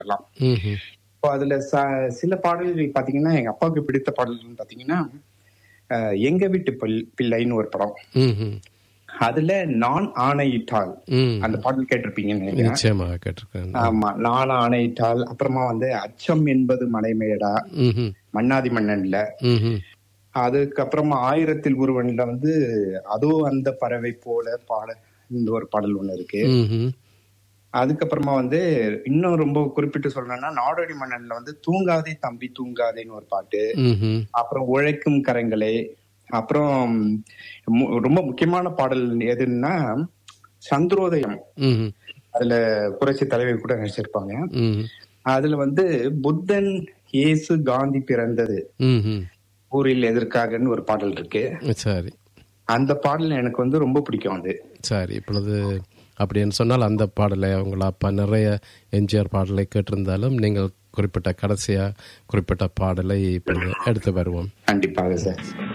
வரலாம் ம்ஹும். இப்போ அதுல ச- சில பாடல்கள் பாத்தீங்கன்னா எங்க அப்பாவுக்கு பிடித்த பாடல்கள் பாத்தீங்கன்னா அஹ், எங்க வீட்டு பிள்- பிள்ளைன்னு ஒரு படம் ம்ஹும். அதுல நான் ஆணையிட்டால் ம். அந்த பாடல் கேட்டிருப்பீங்கன்னு நினைக்கிறேன் நிச்சயமாக கேட்டிருக்கேன் ஆமா நான் ஆணையிட்டால் அப்புறமா வந்து அச்சம் என்பது மலைமேடா ம்ஹும். மன்னாதி மன்னன்ல ம்ஹும். அதுக்கப்புறமா ஆயிரத்தில் ஒருவன்ல வந்து அதோ அந்த பறவை போல பாட இந்த ஒரு பாடல் ஒண்ணு இருக்கு ம்ஹும். அதுக்கப்புறமா வந்து இன்னும் ரொம்ப குறிப்பிட்டு சொல்லணும்னா நாடோடி மன்னன்ல வந்து தூங்காதே தம்பி தூங்காதேன்னு ஒரு பாட்டு ம்ஹும். அப்புறம் உழைக்கும் கரங்களே அப்புறம் மு- ரொம்ப முக்கியமான பாடல் எதுன்னா சந்திரோதயம் ம்ஹும். அதுல புரட்சி தலைவி கூட நடிச்சிருப்பாங்க ம்ஹும். அதுல வந்து புத்தன் இயேசு காந்தி பிறந்தது ம்ஹும். ஊரில் எதற்காகன்னு ஒரு பாடல் இருக்கு சரி அந்த பாடல் எனக்கு வந்து ரொம்ப பிடிக்கும் அது சரி இப்பொழுது அப்படின்னு சொன்னால் அந்த பாடலை உங்கள் அப்பா நிறைய எம்ஜிஆர் பாடலை கேட்டிருந்தாலும் நீங்கள் குறிப்பிட்ட கடைசியாக குறிப்பிட்ட பாடலை இப்பொழுது எடுத்து வருவோம் கண்டிப்பாக சார்